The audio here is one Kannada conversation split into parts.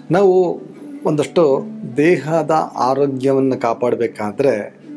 ನಾವು ಒಂದಷ್ಟು ದೇಹದ ಆರೋಗ್ಯವನ್ನು ಕಾಪಾಡಬೇಕಾದ್ರೆ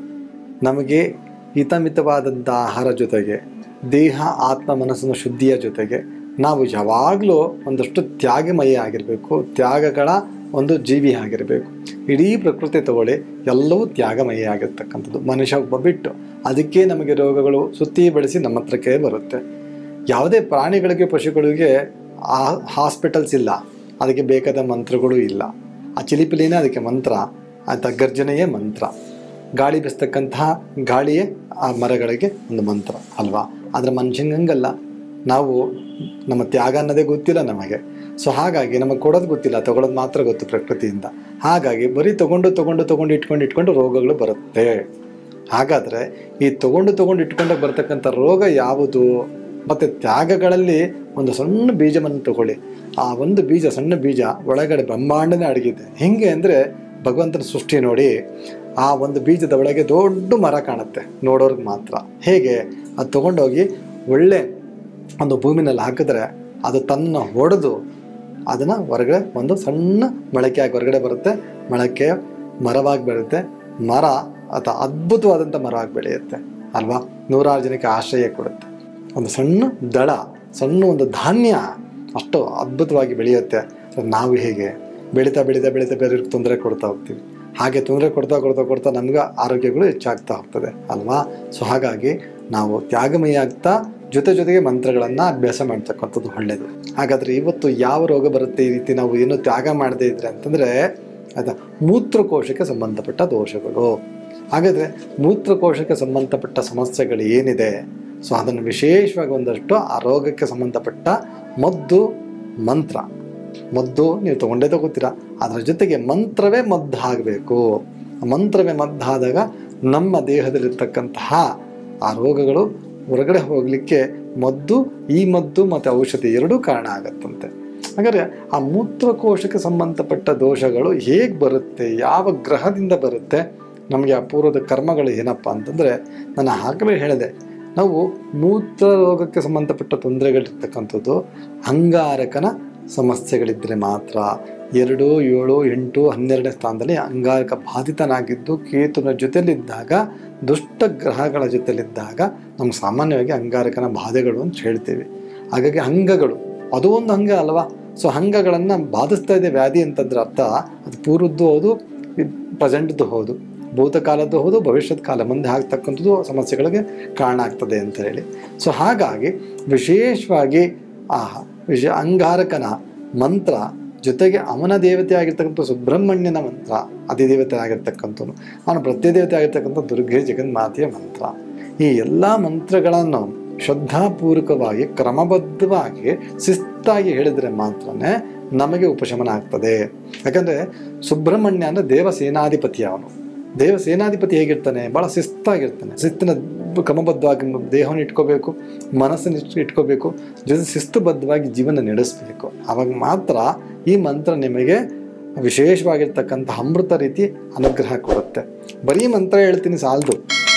ನಮಗೆ ಹಿತಮಿತವಾದಂಥ ಆಹಾರ ಜೊತೆಗೆ ದೇಹ ಆತ್ಮ ಮನಸ್ಸಿನ ಶುದ್ಧಿಯ ಜೊತೆಗೆ ನಾವು ಯಾವಾಗಲೂ ಒಂದಷ್ಟು ತ್ಯಾಗಮಯ ಆಗಿರಬೇಕು ತ್ಯಾಗಗಳ ಒಂದು ಜೀವಿ ಆಗಿರಬೇಕು ಇಡೀ ಪ್ರಕೃತಿ ತಗೊಳ್ಳಿ ಎಲ್ಲವೂ ತ್ಯಾಗಮಯ ಆಗಿರ್ತಕ್ಕಂಥದ್ದು ಮನುಷ್ಯ ಒಬ್ಬ ಬಿಟ್ಟು ಅದಕ್ಕೆ ನಮಗೆ ರೋಗಗಳು ಸುತ್ತಿ ಬೆಳೆಸಿ ನಮ್ಮ ಹತ್ರಕ್ಕೆ ಬರುತ್ತೆ ಯಾವುದೇ ಪ್ರಾಣಿಗಳಿಗೆ ಪಶುಗಳಿಗೆ ಆ ಹಾಸ್ಪಿಟಲ್ಸ್ ಇಲ್ಲ ಅದಕ್ಕೆ ಬೇಕಾದ ಮಂತ್ರಗಳು ಇಲ್ಲ ಆ ಚಿಲಿಪಿಲಿನೇ ಅದಕ್ಕೆ ಮಂತ್ರ ಆಯ್ತಾ ಗರ್ಜನೆಯೇ ಮಂತ್ರ ಗಾಳಿ ಬೀಸ್ತಕ್ಕಂತಹ ಗಾಳಿಯೇ ಆ ಮರಗಳಿಗೆ ಒಂದು ಮಂತ್ರ ಅಲ್ವಾ ಆದರೆ ಮನುಷ್ಯಂಗಲ್ಲ ನಾವು ನಮ್ಮ ತ್ಯಾಗ ಅನ್ನೋದೇ ಗೊತ್ತಿಲ್ಲ ನಮಗೆ ಸೊ ಹಾಗಾಗಿ ನಮಗೆ ಕೊಡೋದು ಗೊತ್ತಿಲ್ಲ ತಗೊಳ್ಳೋದು ಮಾತ್ರ ಗೊತ್ತು ಪ್ರಕೃತಿಯಿಂದ ಹಾಗಾಗಿ ಬರೀ ತಗೊಂಡು ತಗೊಂಡು ತಗೊಂಡು ಇಟ್ಕೊಂಡು ಇಟ್ಕೊಂಡು ರೋಗಗಳು ಬರುತ್ತೆ ಹಾಗಾದರೆ ಈ ತಗೊಂಡು ತಗೊಂಡು ಇಟ್ಕೊಂಡಾಗ ಬರ್ತಕ್ಕಂಥ ರೋಗ ಯಾವುದು ಮತ್ತು ತ್ಯಾಗಗಳಲ್ಲಿ ಒಂದು ಸಣ್ಣ ಬೀಜವನ್ನು ತಗೊಳ್ಳಿ ಆ ಒಂದು ಬೀಜ ಸಣ್ಣ ಬೀಜ ಒಳಗಡೆ ಬ್ರಹ್ಮಾಂಡನೇ ಅಡಗಿದೆ ಹೆಂಗೆ ಅಂದರೆ ಭಗವಂತನ ಸೃಷ್ಟಿ ನೋಡಿ ಆ ಒಂದು ಬೀಜದ ಒಳಗೆ ದೊಡ್ಡ ಮರ ಕಾಣುತ್ತೆ ನೋಡೋರ್ಗೆ ಮಾತ್ರ ಹೇಗೆ ಅದು ತೊಗೊಂಡೋಗಿ ಒಳ್ಳೆ ಒಂದು ಭೂಮಿನಲ್ಲಿ ಹಾಕಿದ್ರೆ ಅದು ತನ್ನ ಹೊಡೆದು ಅದನ್ನು ಹೊರಗಡೆ ಒಂದು ಸಣ್ಣ ಮೊಳಕೆ ಆಗಿ ಹೊರಗಡೆ ಬರುತ್ತೆ ಮೊಳಕೆ ಮರವಾಗಿ ಬೆಳೆಯುತ್ತೆ ಮರ ಅಥವಾ ಅದ್ಭುತವಾದಂಥ ಮರ ಆಗಿ ಬೆಳೆಯುತ್ತೆ ಅಲ್ವಾ ನೂರಾರು ಜನಕ್ಕೆ ಆಶ್ರಯ ಕೊಡುತ್ತೆ ಒಂದು ಸಣ್ಣ ದಳ ಸಣ್ಣ ಒಂದು ಧಾನ್ಯ ಅಷ್ಟು ಅದ್ಭುತವಾಗಿ ಬೆಳೆಯುತ್ತೆ ಸೊ ನಾವು ಹೇಗೆ ಬೆಳೀತಾ ಬೆಳೀತಾ ಬೆಳೀತಾ ಬೇರೆಯವ್ರಿಗೆ ತೊಂದರೆ ಕೊಡ್ತಾ ಹೋಗ್ತೀವಿ ಹಾಗೆ ತೊಂದರೆ ಕೊಡ್ತಾ ಕೊಡ್ತಾ ಕೊಡ್ತಾ ನಮ್ಗೆ ಆರೋಗ್ಯಗಳು ಹೆಚ್ಚಾಗ್ತಾ ಹೋಗ್ತದೆ ಅಲ್ವಾ ಸೊ ಹಾಗಾಗಿ ನಾವು ತ್ಯಾಗಮಯ ಆಗ್ತಾ ಜೊತೆ ಜೊತೆಗೆ ಮಂತ್ರಗಳನ್ನು ಅಭ್ಯಾಸ ಮಾಡ್ತಕ್ಕಂಥದ್ದು ಒಳ್ಳೆಯದು ಹಾಗಾದರೆ ಇವತ್ತು ಯಾವ ರೋಗ ಬರುತ್ತೆ ಈ ರೀತಿ ನಾವು ಏನು ತ್ಯಾಗ ಮಾಡದೇ ಇದ್ರೆ ಅಂತಂದರೆ ಅದು ಮೂತ್ರಕೋಶಕ್ಕೆ ಸಂಬಂಧಪಟ್ಟ ದೋಷಗಳು ಹಾಗಾದರೆ ಮೂತ್ರಕೋಶಕ್ಕೆ ಸಂಬಂಧಪಟ್ಟ ಸಮಸ್ಯೆಗಳು ಏನಿದೆ ಸೊ ಅದನ್ನು ವಿಶೇಷವಾಗಿ ಒಂದಷ್ಟು ಆ ರೋಗಕ್ಕೆ ಸಂಬಂಧಪಟ್ಟ ಮದ್ದು ಮಂತ್ರ ಮದ್ದು ನೀವು ತಗೊಂಡೇ ತಗೋತೀರಾ ಅದರ ಜೊತೆಗೆ ಮಂತ್ರವೇ ಮದ್ದು ಆಗಬೇಕು ಮಂತ್ರವೇ ಮದ್ದಾದಾಗ ನಮ್ಮ ದೇಹದಲ್ಲಿರ್ತಕ್ಕಂತಹ ಆ ರೋಗಗಳು ಹೊರಗಡೆ ಹೋಗಲಿಕ್ಕೆ ಮದ್ದು ಈ ಮದ್ದು ಮತ್ತು ಔಷಧಿ ಎರಡೂ ಕಾರಣ ಆಗತ್ತಂತೆ ಹಾಗಾದರೆ ಆ ಮೂತ್ರಕೋಶಕ್ಕೆ ಸಂಬಂಧಪಟ್ಟ ದೋಷಗಳು ಹೇಗೆ ಬರುತ್ತೆ ಯಾವ ಗ್ರಹದಿಂದ ಬರುತ್ತೆ ನಮಗೆ ಅಪೂರ್ವದ ಕರ್ಮಗಳು ಏನಪ್ಪ ಅಂತಂದರೆ ನಾನು ಆಗಲೇ ಹೇಳಿದೆ ನಾವು ಮೂತ್ರ ರೋಗಕ್ಕೆ ಸಂಬಂಧಪಟ್ಟ ತೊಂದರೆಗಳಿರ್ತಕ್ಕಂಥದ್ದು ಅಂಗಾರಕನ ಸಮಸ್ಯೆಗಳಿದ್ದರೆ ಮಾತ್ರ ಎರಡು ಏಳು ಎಂಟು ಹನ್ನೆರಡನೇ ಸ್ಥಾನದಲ್ಲಿ ಅಂಗಾರಕ ಬಾಧಿತನಾಗಿದ್ದು ಕೇತುನ ಜೊತೆಲಿದ್ದಾಗ ದುಷ್ಟ ಗ್ರಹಗಳ ಜೊತೆಲಿದ್ದಾಗ ನಮ್ಗೆ ಸಾಮಾನ್ಯವಾಗಿ ಅಂಗಾರಕನ ಬಾಧೆಗಳು ಅಂತ ಹೇಳ್ತೀವಿ ಹಾಗಾಗಿ ಅಂಗಗಳು ಅದು ಒಂದು ಅಂಗ ಅಲ್ವಾ ಸೊ ಅಂಗಗಳನ್ನು ಬಾಧಿಸ್ತಾ ಇದೆ ವ್ಯಾಧಿ ಅಂತಂದ್ರೆ ಅರ್ಥ ಅದು ಪೂರ್ವದ್ದು ಹೌದು ಪ್ರೆಸೆಂಟ್ದು ಹೌದು ಭೂತಕಾಲದ್ದು ಹೌದು ಭವಿಷ್ಯದ ಕಾಲ ಮುಂದೆ ಆಗ್ತಕ್ಕಂಥದ್ದು ಸಮಸ್ಯೆಗಳಿಗೆ ಕಾರಣ ಆಗ್ತದೆ ಅಂತ ಹೇಳಿ ಸೊ ಹಾಗಾಗಿ ವಿಶೇಷವಾಗಿ ಆ ವಿಷ ಅಂಗಾರಕನ ಮಂತ್ರ ಜೊತೆಗೆ ಅವನ ದೇವತೆ ಆಗಿರ್ತಕ್ಕಂಥ ಸುಬ್ರಹ್ಮಣ್ಯನ ಮಂತ್ರ ಅಧಿದೇವತೆ ಆಗಿರ್ತಕ್ಕಂಥವನು ಅವನ ಪ್ರತ್ಯದೇವತೆ ಆಗಿರ್ತಕ್ಕಂಥ ದುರ್ಗೆ ಜಗನ್ಮಾತೆಯ ಮಂತ್ರ ಈ ಎಲ್ಲ ಮಂತ್ರಗಳನ್ನು ಶ್ರದ್ಧಾಪೂರ್ವಕವಾಗಿ ಕ್ರಮಬದ್ಧವಾಗಿ ಶಿಸ್ತಾಗಿ ಹೇಳಿದರೆ ಮಾತ್ರನೇ ನಮಗೆ ಉಪಶಮನ ಆಗ್ತದೆ ಯಾಕಂದರೆ ಸುಬ್ರಹ್ಮಣ್ಯ ಅಂದರೆ ದೇವ ಸೇನಾಧಿಪತಿ ಅವನು ದೇವ ಸೇನಾಧಿಪತಿ ಹೇಗಿರ್ತಾನೆ ಭಾಳ ಶಿಸ್ತಾಗಿರ್ತಾನೆ ಶಿಸ್ತಿನ ಕ್ರಮಬದ್ಧವಾಗಿ ದೇಹವನ್ನು ಇಟ್ಕೋಬೇಕು ಮನಸ್ಸನ್ನು ಇಟ್- ಇಟ್ಕೋಬೇಕು ಜೊತೆ ಶಿಸ್ತುಬದ್ಧವಾಗಿ ಜೀವನ ನಡೆಸಬೇಕು ಆವಾಗ ಮಾತ್ರ ಈ ಮಂತ್ರ ನಿಮಗೆ ವಿಶೇಷವಾಗಿರ್ತಕ್ಕಂಥ ಅಮೃತ ರೀತಿ ಅನುಗ್ರಹ ಕೊಡುತ್ತೆ ಬರೀ ಮಂತ್ರ ಹೇಳ್ತೀನಿ ಸಾಲದು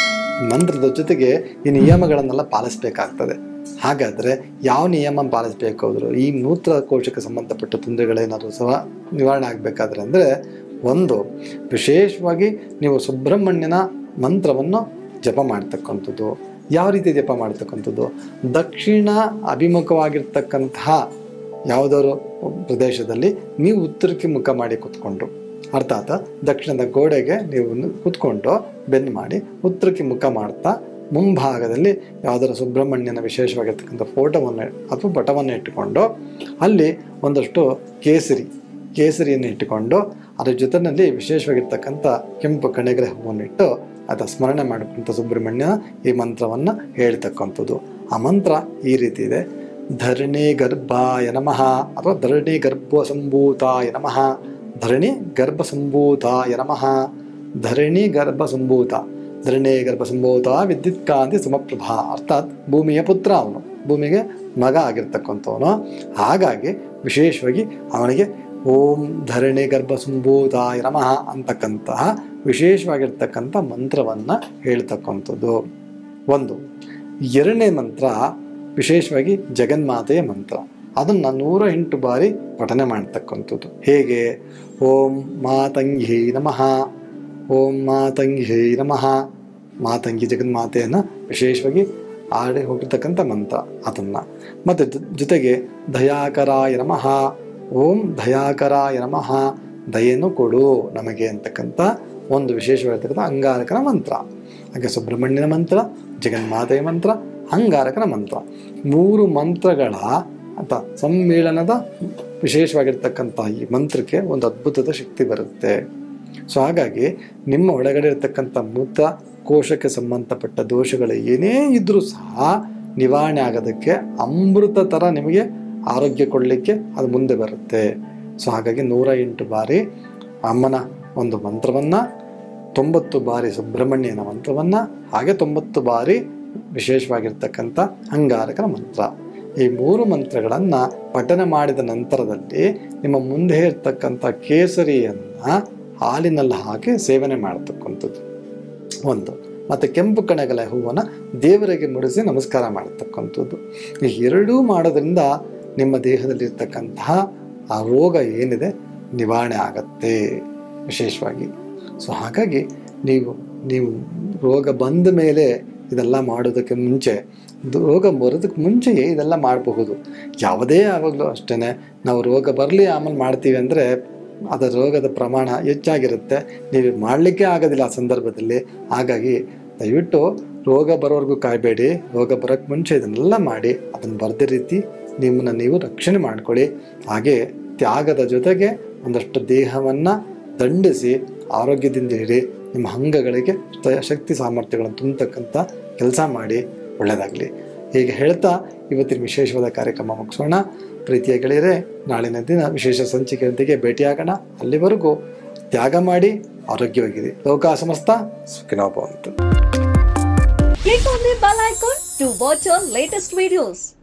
ಮಂತ್ರದ ಜೊತೆಗೆ ಈ ನಿಯಮಗಳನ್ನೆಲ್ಲ ಪಾಲಿಸಬೇಕಾಗ್ತದೆ ಹಾಗಾದರೆ ಯಾವ ನಿಯಮ ಪಾಲಿಸಬೇಕು ಹೋದ್ರು ಈ ಮೂತ್ರಕೋಶಕ್ಕೆ ಸಂಬಂಧಪಟ್ಟ ತೊಂದರೆಗಳೇನಾದರೂ ಸಹ ನಿವಾರಣೆ ಆಗಬೇಕಾದ್ರೆ ಅಂದರೆ ಒಂದು ವಿಶೇಷವಾಗಿ ನೀವು ಸುಬ್ರಹ್ಮಣ್ಯನ ಮಂತ್ರವನ್ನು ಜಪ ಮಾಡ್ತಕ್ಕಂಥದ್ದು ಯಾವ ರೀತಿ ಜಪ ಮಾಡ್ತಕ್ಕಂಥದ್ದು ದಕ್ಷಿಣ ಅಭಿಮುಖವಾಗಿರ್ತಕ್ಕಂತಹ ಯಾವುದಾದ್ರು ಪ್ರದೇಶದಲ್ಲಿ ನೀವು ಉತ್ತರಕ್ಕೆ ಮುಖ ಮಾಡಿ ಕೂತ್ಕೊಂಡು ಅರ್ಥಾತ್ ದಕ್ಷಿಣದ ಗೋಡೆಗೆ ನೀವು ಕೂತ್ಕೊಂಡು ಬೆನ್ನು ಮಾಡಿ ಉತ್ತರಕ್ಕೆ ಮುಖ ಮಾಡ್ತಾ ಮುಂಭಾಗದಲ್ಲಿ ಯಾವುದರ ಸುಬ್ರಹ್ಮಣ್ಯನ ವಿಶೇಷವಾಗಿರ್ತಕ್ಕಂಥ ಫೋಟೋವನ್ನು ಅಥವಾ ಪಟವನ್ನು ಇಟ್ಟುಕೊಂಡು ಅಲ್ಲಿ ಒಂದಷ್ಟು ಕೇಸರಿ ಕೇಸರಿಯನ್ನು ಇಟ್ಟುಕೊಂಡು ಅದರ ಜೊತೆಯಲ್ಲಿ ವಿಶೇಷವಾಗಿರ್ತಕ್ಕಂಥ ಕೆಂಪು ಕಣೆಗರೆ ಹೂವನ್ನು ಇಟ್ಟು ಅಥವಾ ಸ್ಮರಣೆ ಮಾಡಿಕೊಂಥ ಸುಬ್ರಹ್ಮಣ್ಯ ಈ ಮಂತ್ರವನ್ನು ಹೇಳ್ತಕ್ಕಂಥದ್ದು ಆ ಮಂತ್ರ ಈ ರೀತಿ ಇದೆ ಧರಣಿ ಗರ್ಭಾಯ ನಮಃ ಅಥವಾ ಧರಣಿ ಗರ್ಭ ಸಂಭೂತಾಯ ನಮಃ ಧರಣಿ ಗರ್ಭ ಸಂಭೂತಾಯ ನಮಃ ಧರಣಿ ಗರ್ಭ ಸಂಭೂತ ಧರಣಿ ಗರ್ಭ ಸಂಭೂತ ವಿದ್ಯುತ್ ಕಾಂತಿ ಸಮಪ್ರಭಾ ಅರ್ಥಾತ್ ಭೂಮಿಯ ಪುತ್ರ ಅವನು ಭೂಮಿಗೆ ಮಗ ಆಗಿರ್ತಕ್ಕಂಥವನು ಹಾಗಾಗಿ ವಿಶೇಷವಾಗಿ ಅವನಿಗೆ ಓಂ ಧರಣಿ ಗರ್ಭ ಸಂಭೂತಾಯ ನಮಃ ಅಂತಕ್ಕಂತಹ ವಿಶೇಷವಾಗಿರ್ತಕ್ಕಂಥ ಮಂತ್ರವನ್ನು ಹೇಳ್ತಕ್ಕಂಥದ್ದು ಒಂದು ಎರಡನೇ ಮಂತ್ರ ವಿಶೇಷವಾಗಿ ಜಗನ್ಮಾತೆಯ ಮಂತ್ರ ಅದನ್ನು ನೂರ ಎಂಟು ಬಾರಿ ಪಠನೆ ಮಾಡ್ತಕ್ಕಂಥದ್ದು ಹೇಗೆ ಓಂ ಮಾತಂಗಿ ನಮಃ ಓಂ ಮಾತಂಗಿ ನಮಃ ಮಾತಂಗಿ ಜಗನ್ಮಾತೆಯನ್ನು ವಿಶೇಷವಾಗಿ ಆಡಿ ಹೋಗಿರ್ತಕ್ಕಂಥ ಮಂತ್ರ ಅದನ್ನು ಮತ್ತು ಜೊತೆಗೆ ದಯಾಕರಾಯ ನಮಃ ಓಂ ದಯಾಕರಾಯ ನಮಃ ದಯೆಯನ್ನು ಕೊಡು ನಮಗೆ ಅಂತಕ್ಕಂಥ ಒಂದು ವಿಶೇಷವಾಗಿರ್ತಕ್ಕಂಥ ಅಂಗಾರಕನ ಮಂತ್ರ ಹಾಗೆ ಸುಬ್ರಹ್ಮಣ್ಯನ ಮಂತ್ರ ಜಗನ್ಮಾತೆಯ ಮಂತ್ರ ಅಂಗಾರಕನ ಮಂತ್ರ ಮೂರು ಮಂತ್ರಗಳ ಅಂತ ಸಮ್ಮೇಳನದ ವಿಶೇಷವಾಗಿರ್ತಕ್ಕಂಥ ಈ ಮಂತ್ರಕ್ಕೆ ಒಂದು ಅದ್ಭುತದ ಶಕ್ತಿ ಬರುತ್ತೆ ಸೊ ಹಾಗಾಗಿ ನಿಮ್ಮ ಒಳಗಡೆ ಇರತಕ್ಕಂಥ ಮೂತ್ರ ಕೋಶಕ್ಕೆ ಸಂಬಂಧಪಟ್ಟ ದೋಷಗಳು ಏನೇ ಇದ್ರೂ ಸಹ ನಿವಾರಣೆ ಆಗೋದಕ್ಕೆ ಅಮೃತ ಥರ ನಿಮಗೆ ಆರೋಗ್ಯ ಕೊಡಲಿಕ್ಕೆ ಅದು ಮುಂದೆ ಬರುತ್ತೆ ಸೊ ಹಾಗಾಗಿ ನೂರ ಎಂಟು ಬಾರಿ ಅಮ್ಮನ ಒಂದು ಮಂತ್ರವನ್ನು ತೊಂಬತ್ತು ಬಾರಿ ಸುಬ್ರಹ್ಮಣ್ಯನ ಮಂತ್ರವನ್ನು ಹಾಗೆ ತೊಂಬತ್ತು ಬಾರಿ ವಿಶೇಷವಾಗಿರ್ತಕ್ಕಂಥ ಅಂಗಾರಕನ ಮಂತ್ರ ಈ ಮೂರು ಮಂತ್ರಗಳನ್ನು ಪಠನೆ ಮಾಡಿದ ನಂತರದಲ್ಲಿ ನಿಮ್ಮ ಮುಂದೆ ಇರ್ತಕ್ಕಂಥ ಕೇಸರಿಯನ್ನು ಹಾಲಿನಲ್ಲಿ ಹಾಕಿ ಸೇವನೆ ಮಾಡತಕ್ಕಂಥದ್ದು ಒಂದು ಮತ್ತು ಕೆಂಪು ಕಣಗಲ ಹೂವನ್ನು ದೇವರಿಗೆ ಮುಡಿಸಿ ನಮಸ್ಕಾರ ಮಾಡತಕ್ಕಂಥದ್ದು ಈ ಎರಡೂ ಮಾಡೋದ್ರಿಂದ ನಿಮ್ಮ ದೇಹದಲ್ಲಿರ್ತಕ್ಕಂತಹ ಆ ರೋಗ ಏನಿದೆ ನಿವಾರಣೆ ಆಗತ್ತೆ ವಿಶೇಷವಾಗಿ ಸೊ ಹಾಗಾಗಿ ನೀವು ನೀವು ರೋಗ ಬಂದ ಮೇಲೆ ಇದೆಲ್ಲ ಮಾಡೋದಕ್ಕೆ ಮುಂಚೆ ಇದು ರೋಗ ಬರೋದಕ್ಕೆ ಮುಂಚೆಯೇ ಇದೆಲ್ಲ ಮಾಡಬಹುದು ಯಾವುದೇ ಆವಾಗಲೂ ಅಷ್ಟೇ ನಾವು ರೋಗ ಬರಲಿ ಆಮೇಲೆ ಮಾಡ್ತೀವಿ ಅಂದರೆ ಅದರ ರೋಗದ ಪ್ರಮಾಣ ಹೆಚ್ಚಾಗಿರುತ್ತೆ ನೀವು ಮಾಡಲಿಕ್ಕೆ ಆಗೋದಿಲ್ಲ ಆ ಸಂದರ್ಭದಲ್ಲಿ ಹಾಗಾಗಿ ದಯವಿಟ್ಟು ರೋಗ ಬರೋವರೆಗೂ ಕಾಯಬೇಡಿ ರೋಗ ಬರೋಕ್ಕೆ ಮುಂಚೆ ಇದನ್ನೆಲ್ಲ ಮಾಡಿ ಅದನ್ನು ಬರೆದ ರೀತಿ ನಿಮ್ಮನ್ನು ನೀವು ರಕ್ಷಣೆ ಮಾಡ್ಕೊಳ್ಳಿ ಹಾಗೆ ತ್ಯಾಗದ ಜೊತೆಗೆ ಒಂದಷ್ಟು ದೇಹವನ್ನು ದಂಡಿಸಿ ಆರೋಗ್ಯದಿಂದ ಇರಿ ನಿಮ್ಮ ಅಂಗಗಳಿಗೆ ತ- ಶಕ್ತಿ ಸಾಮರ್ಥ್ಯಗಳನ್ನು ತುಂಬತಕ್ಕಂಥ ಕೆಲಸ ಮಾಡಿ ಒಳ್ಳೆಯದಾಗಲಿ ಹೀಗೆ ಹೇಳ್ತಾ ಇವತ್ತಿನ ವಿಶೇಷವಾದ ಕಾರ್ಯಕ್ರಮ ಮುಗಿಸೋಣ ಪ್ರೀತಿಯ ಗೆಳೆಯರೆ ನಾಳಿನ ದಿನ ವಿಶೇಷ ಸಂಚಿಕೆಯೊಂದಿಗೆ ಭೇಟಿಯಾಗೋಣ ಅಲ್ಲಿವರೆಗೂ ತ್ಯಾಗ ಮಾಡಿ ಆರೋಗ್ಯವಾಗಿರಿ ಲೋಕ ಸಮಸ್ತ ಸುಖಿನೋ ಭವಂತು Click on the bell icon to watch our latest videos.